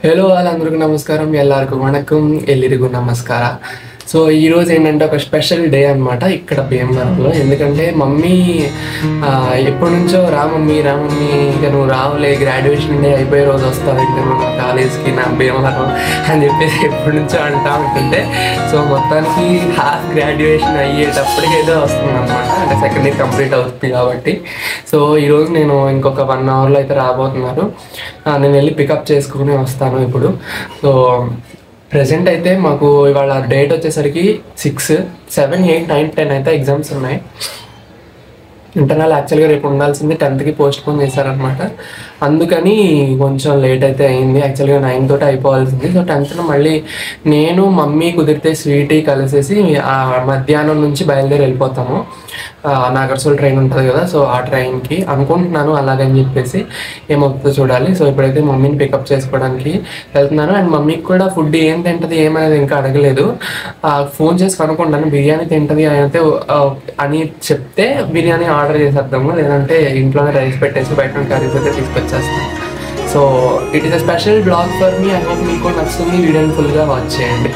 Hello వాళ్ళందరికీ నమస్కారం ಎಲ್ಲರಿಗೂ వణకం ఎల్లిరిಗೂ నమస్కార సో ఈ రోజు ఏంటంటే ఒక స్పెషల్ డే అన్నమాట ఇక్కడ భీమవరంలో ఎందుకంటే మమ్మీ ఆ, ఎప్పటి నుంచో రా మమ్మీ రా మమ్మీ ఇక నువ్వు రావులే గ్రాడ్యుయేషన్ డే అయిపోయే రోజు వస్తావు ఇంకా నువ్వు నా కాలేజ్కి నా భీమవరం అని చెప్పేసి ఎప్పటి నుంచో అంటా ఉంటుంటే సో మొత్తానికి హాఫ్ గ్రాడ్యుయేషన్ అయ్యేటప్పటికైతే వస్తుంది అనమాట అంటే సెకండ్ ఇయర్ కంప్లీట్ అవుతుంది కాబట్టి సో ఈరోజు నేను ఇంకొక వన్ అవర్లో అయితే రాబోతున్నారు ఆ, నేను వెళ్ళి పికప్ చేసుకుని వస్తాను ఇప్పుడు సో ప్రజెంట్ అయితే మాకు ఇవాళ డేట్ వచ్చేసరికి six seven eight nine ten అయితే ఎగ్జామ్స్ ఉన్నాయి ఇంటర్నల్ యాక్చువల్గా రేపు ఉండాల్సింది టెన్త్కి పోస్ట్ పోన్ చేశారనమాట అందుకని కొంచెం లేట్ అయితే అయింది యాక్చువల్గా నైన్ తోటి అయిపోవాల్సింది సో టెన్త్లో మళ్ళీ నేను మమ్మీ కుదిరితే స్వీటీ కలిసేసి ఆ మధ్యాహ్నం నుంచి బయలుదేరి వెళ్ళిపోతాము ఆ, నాగర్సోల్ ట్రైన్ ఉంటుంది కదా సో ఆ ట్రైన్కి అనుకుంటున్నాను అలాగని చెప్పేసి ఏమవుతుందో చూడాలి సో ఇప్పుడైతే మమ్మీని పికప్ చేసుకోవడానికి వెళ్తున్నాను అండ్ మమ్మీకి కూడా ఫుడ్ ఏం తింటది ఏమనేది ఇంకా అడగలేదు ఫోన్ చేసి కనుక్కుంటాను బిర్యానీ తింటది అయితే ఆ, అని చెప్తే బిర్యానీ ఆర్డర్ చేసేద్దాము లేదంటే ఇంట్లోనే రైస్ పెట్టేసి బయట నుండి కర్రీస్ అయితే తీసుకొచ్చేస్తాం so it is a special blog for me I hope మీకు నచ్చుతుంది వీడియోని ఫుల్గా వాచ్ చేయండి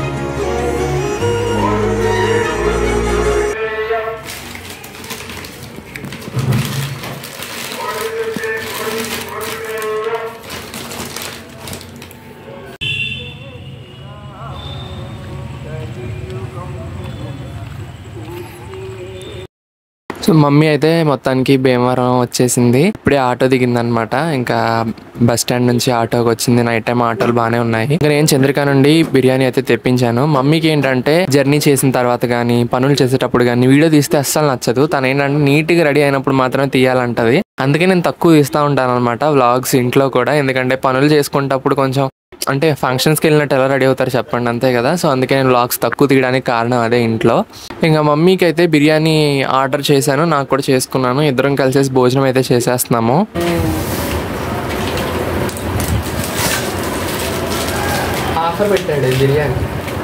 సో మమ్మీ అయితే మొత్తానికి భీమవరం వచ్చేసింది ఇప్పుడే ఆటో దిగిందనమాట ఇంకా బస్ స్టాండ్ నుంచి ఆటోకి వచ్చింది నైట్ టైం ఆటోలు బాగానే ఉన్నాయి ఇంకా నేను చంద్రిక నుండి బిర్యానీ అయితే తెప్పించాను మమ్మీకి ఏంటంటే జర్నీ చేసిన తర్వాత కానీ పనులు చేసేటప్పుడు కానీ వీడియో తీస్తే అస్సలు నచ్చదు తను ఏంటంటే నీట్గా రెడీ అయినప్పుడు మాత్రమే తీయాలంటది అందుకే నేను తక్కువ తీస్తూ ఉంటాను అనమాట వ్లాగ్స్ ఇంట్లో కూడా ఎందుకంటే పనులు చేసుకునేటప్పుడు కొంచెం అంటే ఫంక్షన్స్కి వెళ్ళినట్టు ఎలా రెడీ అవుతారు చెప్పండి అంతే కదా సో అందుకే నేను వ్లాగ్స్ తక్కువ తీయడానికి కారణం అదే ఇంట్లో ఇంకా మమ్మీకి అయితే బిర్యానీ ఆర్డర్ చేశాను నాకు కూడా చేసుకున్నాను ఇద్దరం కలిసేసి భోజనం అయితే చేసేస్తున్నాము ఆఫర్ పెట్టాడు బిర్యానీ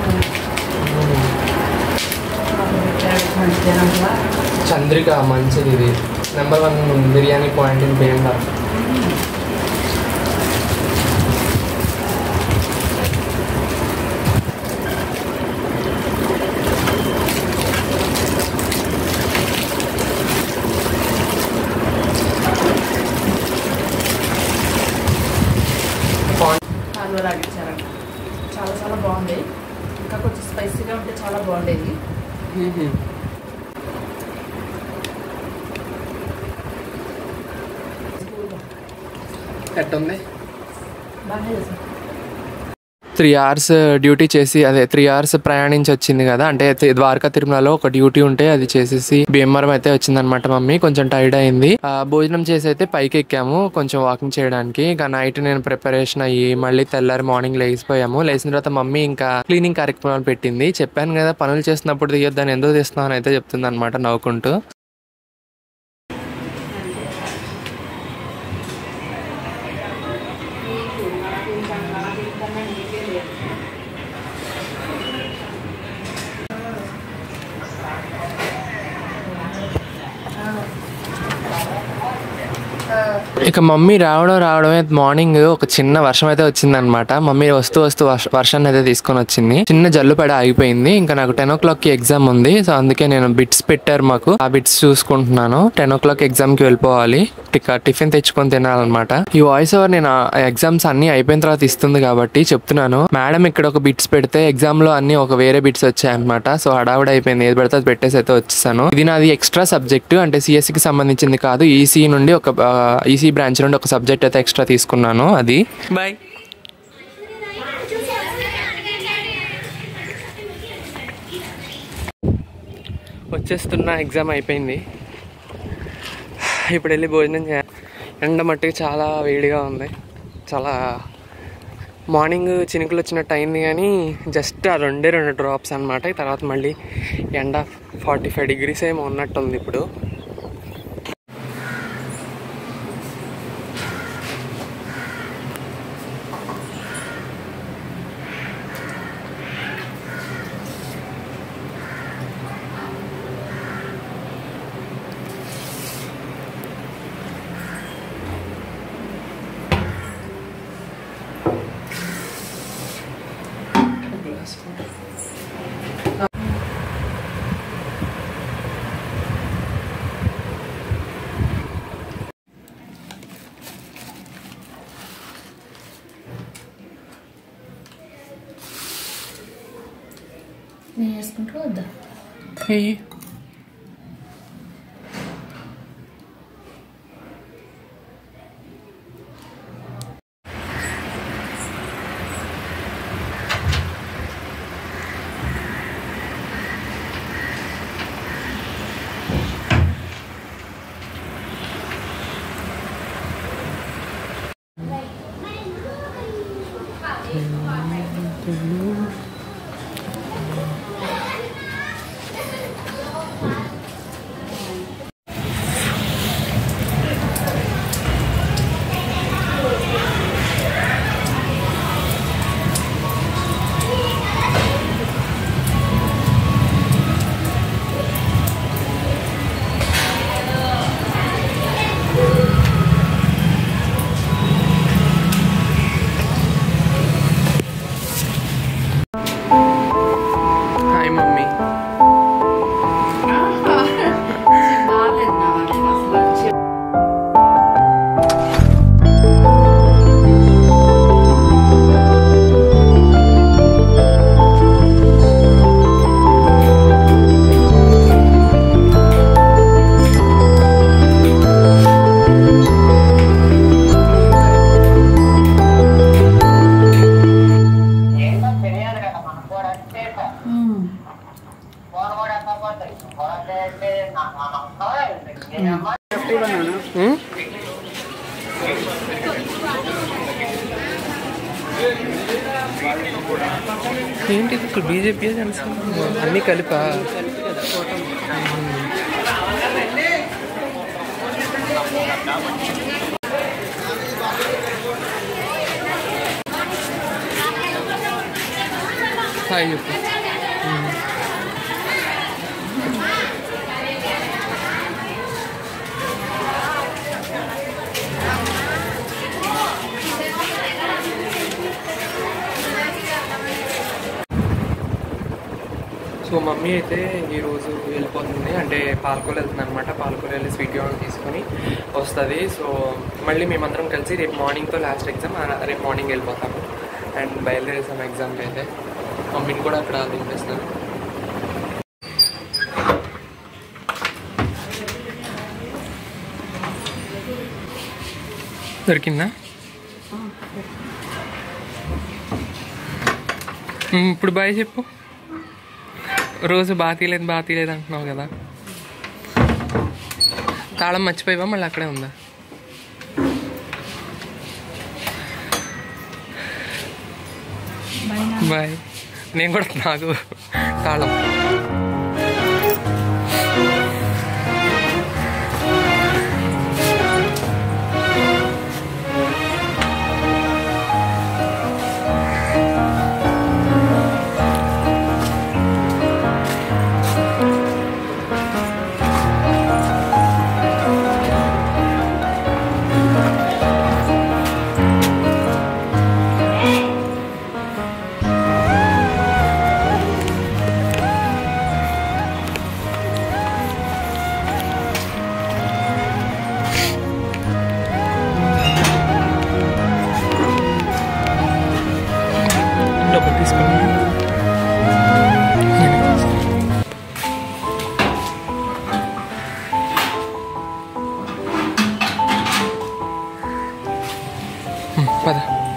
చంద్రిక మంచిది ఇది number one biryani point in Bhimavaram హల్వా లాగిచ్చారంట చాలా చాలా బాగుంది ఇంకా కొంచెం స్పైసీగా ఉంటే చాలా బాగుండేది ఎట్టుంది బాగానే చేశారు త్రీ అవర్స్ డ్యూటీ చేసి అదే త్రీ అవర్స్ ప్రయాణించి వచ్చింది కదా అంటే తి- ద్వారకా తిరుమలలో ఒక డ్యూటీ ఉంటే అది చేసేసి భీమవరం అయితే వచ్చిందనమాట మమ్మీ కొంచెం టైర్డ్ అయింది ఆ, భోజనం చేసి అయితే పైకి ఎక్కాము కొంచెం వాకింగ్ చేయడానికి ఇంకా నైట్ నేను ప్రిపరేషన్ అయ్యి మళ్ళీ తెల్లారి మార్నింగ్ లేచిపోయాము లేచిన తర్వాత మమ్మీ ఇంకా క్లీనింగ్ కార్యక్రమాలు పెట్టింది చెప్పాను కదా పనులు చేస్తున్నప్పుడు తీయొద్దని ఎందుకు తీస్తున్నాను అయితే చెప్తుంది అనమాట నవ్వుకుంటూ ఇక మమ్మీ రావడం రావడమే మార్నింగ్ ఒక చిన్న వర్షం అయితే వచ్చిందనమాట మమ్మీ వస్తూ వస్తూ వర్ష- వర్షాన్ని అయితే తీసుకొని వచ్చింది చిన్న జల్లు పడి ఆగిపోయింది ఇంకా నాకు టెన్ ఓ క్లాక్ కి ఎగ్జామ్ ఉంది సో అందుకే నేను బిట్స్ పెట్టారు మాకు ఆ బిట్స్ చూసుకుంటున్నాను టెన్ ఓ క్లాక్ ఎగ్జామ్ కి వెళ్ళిపోవాలి టిక- టిఫిన్ తెచ్చుకొని తినాలన్నమాట ఈ వాయిస్ ఓవర్ నేను ఎగ్జామ్స్ అన్ని అయిపోయిన తర్వాత ఇస్తుంది కాబట్టి చెప్తున్నాను మేడం ఇక్కడ ఒక బిట్స్ పెడితే ఎగ్జామ్ లో అన్ని ఒక వేరే బిట్స్ వచ్చాయన్నమాట సో హడావుడి అయిపోయింది ఏది పెడితే అది పెట్టేసి అయితే వచ్చేసాను ఇది నాది ఎక్స్ట్రా సబ్జెక్ట్ అంటే CSE కి సంబంధించింది కాదు ఈసీ నుండి ఒక ఈసీ బ్రాంచ్ నుండి ఒక సబ్జెక్ట్ అయితే ఎక్స్ట్రా తీసుకున్నాను అది బాయ్ వచ్చేస్తున్న ఎగ్జామ్ అయిపోయింది ఇప్పుడు వెళ్ళి భోజనం చేయాలి ఎండ మట్టుకు చాలా వేడిగా ఉంది చాలా మార్నింగ్ చినుకులు వచ్చినట్టు అయింది కానీ జస్ట్ ఆ రెండే రెండు డ్రాప్స్ అనమాట తర్వాత మళ్ళీ ఎండ ఫార్టీ ఫైవ్ డిగ్రీస్ ఏమో ఉన్నట్టుంది ఇప్పుడు నేను వేసుకుంటూ వద్దా ఎయ్యి హాయ్ మమ్మీ ఏంటో తెలియదు కదా మనకు కూడా అంటే ఫోన్ కూడా ఎక్కకపోతాయి ఫోన్ చేస్తే నాకు నమ్మకం ఉమ్? ఏంటి ఇది ఇక్కడ బీజేపీ అన్ని కలిపా హాయ్ చెప్పు సో మమ్మీ అయితే ఈరోజు వెళ్ళిపోతుంది అంటే పాలకొలు వెళ్తుంది అనమాట పాలకొలు వెళ్ళి స్వీట్ కార్న్ తీసుకొని వస్తుంది సో మళ్ళీ మేమందరం కలిసి రేపు మార్నింగ్తో లాస్ట్ ఎగ్జామ్ రేపు మార్నింగ్ వెళ్ళిపోతాము అండ్ బయలుదేరేసాం ఎగ్జామ్కి అయితే మమ్మీని కూడా అక్కడ దింపేస్తాను దొరికిందా ఉమ్, ఇప్పుడు బాయ్ చెప్పు రోజు బాగా తీయలేదు బాగా తీయలేదు అంటున్నావు కదా తాళం మర్చిపోయావా మళ్ళీ అక్కడే ఉందా బాయ్ నేను కూడా నాకు తాళం డబ్బులు తీసుకున్నా పద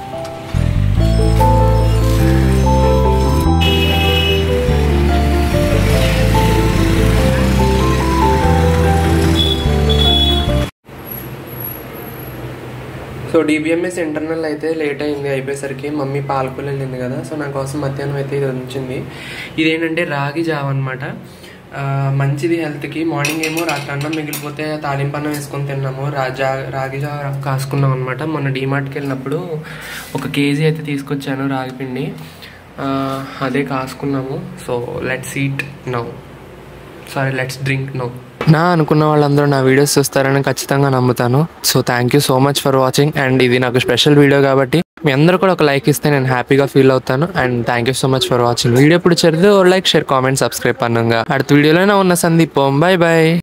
సో డిబిఎంఎస్ ఇంటర్నల్ అయితే లేట్ అయింది అయిపోయేసరికి మమ్మీ పాలకులు వెళ్ళింది కదా సో నా కోసం మధ్యాహ్నం అయితే ఇది ఉంచింది ఇదేంటంటే రాగి జావ అనమాట మంచిది హెల్త్కి మార్నింగ్ ఏమో రాత్రి అన్నం మిగిలిపోతే తాలింపు అన్నం వేసుకొని తిన్నాము రాజా రాగి జావ కాసుకున్నాం అనమాట మొన్న డీమార్ట్కి వెళ్ళినప్పుడు ఒక కేజీ అయితే తీసుకొచ్చాను రాగి పిండి ఆ, అదే కాసుకున్నాము so let's eat now sorry let's drink నో నా అనుకున్న వాళ్ళందరూ నా వీడియోస్ చూస్తారని ఖచ్చితంగా నమ్ముతాను so thank you so much for watching and ఇది నాకు స్పెషల్ వీడియో కాబట్టి మీ అందరూ కూడా ఒక లైక్ ఇస్తే నేను హ్యాపీగా ఫీల్ అవుతాను and thank you so much for watching video ఇప్పుడు చదివితే లైక్ షేర్ కామెంట్ సబ్స్క్రైబ్ பண்ணுங்க அடுத்த வீடியோல நான் உன்னை சந்திப்போம் பை பை